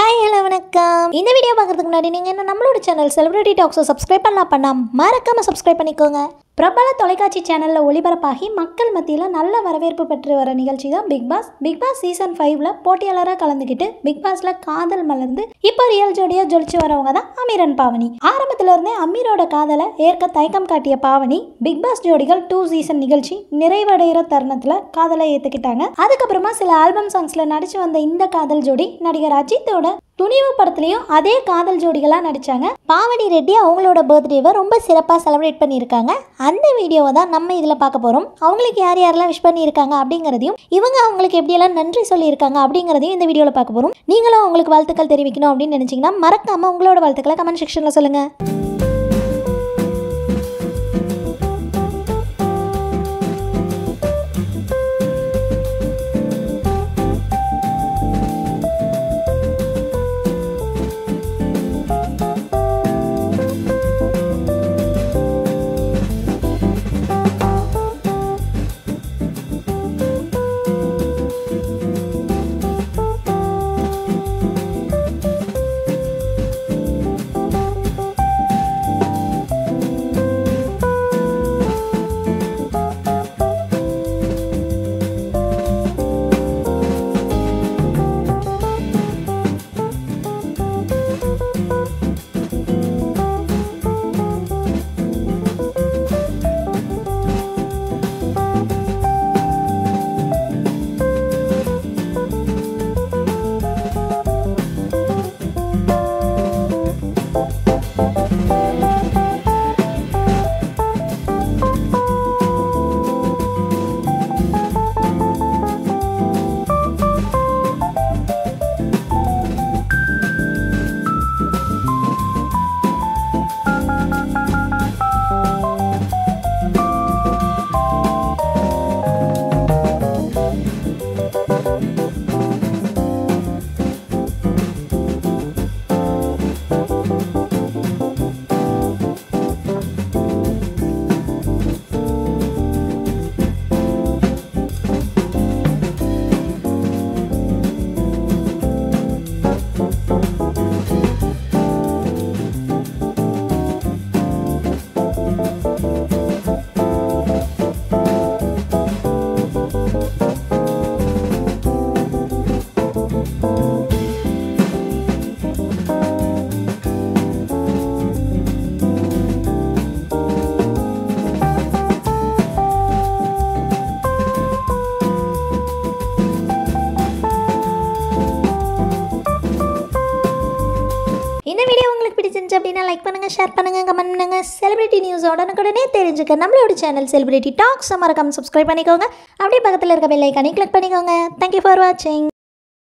hi hello வணக்கம் இந்த video பார்க்கறதுக்கு முன்னாடி நீங்கள் என்ன நம்மளோட சேனல் செலிபிரிட்டி டாக்ஸை சப்ஸ்கிரைப் பண்ணலாம் பண்ணால் மறக்காமல் சப்ஸ்கிரைப் பண்ணிக்கோங்க பிரபல தொலைக்காட்சி சேனலில் ஒளிபரப்பாகி மக்கள் மத்தியில் நல்ல வரவேற்பு பெற்று வர நிகழ்ச்சி தான் பிக் பாஸ் பிக் பாஸ் சீசன் ஃபைவ்ல போட்டியாளராக கலந்துக்கிட்டு பிக் பாஸ்ல காதல் மலர்ந்து இப்போ ரியல் ஜோடியாக ஜொலிச்சு வரவங்க தான் அமீரன் பாவனி ஆரம்பத்துல இருந்தே அமீரோட காதலை ஏற்க தயக்கம் காட்டிய பாவனி பிக் பாஸ் ஜோடிகள் டூ சீசன் நிகழ்ச்சி நிறைவடைகிற தருணத்தில் காதலை ஏற்றுக்கிட்டாங்க அதுக்கப்புறமா சில ஆல்பம் சாங்ஸில் நடிச்சு வந்த இந்த காதல் ஜோடி நடிகர் அஜித்தோட துணிவு படத்துலையும் அதே காதல் ஜோடிகளாக நடித்தாங்க பாவனி ரெட்டி அவங்களோட பர்த்டேவை ரொம்ப சிறப்பாக செலிப்ரேட் பண்ணியிருக்காங்க அந்த வீடியோவை தான் நம்ம இதில் பார்க்க போகிறோம் அவங்களுக்கு யார் யாரெல்லாம் விஷ் பண்ணியிருக்காங்க அப்படிங்கிறதையும் இவங்க அவங்களுக்கு எப்படியெல்லாம் நன்றி சொல்லியிருக்காங்க அப்படிங்கிறதையும் இந்த வீடியோவில் பார்க்க போகிறோம் நீங்களும் அவங்களுக்கு வாழ்த்துக்கள் தெரிவிக்கணும் அப்படின்னு நினச்சிங்கன்னா மறக்காமல் உங்களோட வாழ்த்துக்களை கமெண்ட் செக்ஷனில் சொல்லுங்கள் இந்த வீடியோ உங்களுக்கு பிடிச்சிருந்துச்சு அப்படின்னா லைக் பண்ணுங்க ஷேர் பண்ணுங்க கமெண்ட் பண்ணுங்க செலிபிரிட்டி நியூஸ் உடனுக்குடனே தெரிஞ்சுக்க நம்மளோட சேனல் செலிபிரிட்டி டாக்ஸ் மறக்காம சப்ஸ்கிரைப் பண்ணிக்கோங்க அப்படியே பக்கத்தில் இருக்க பெல் ஐக்கானே கிளிக் பண்ணிக்கோங்க தேங்க்யூ ஃபார் வாட்சிங்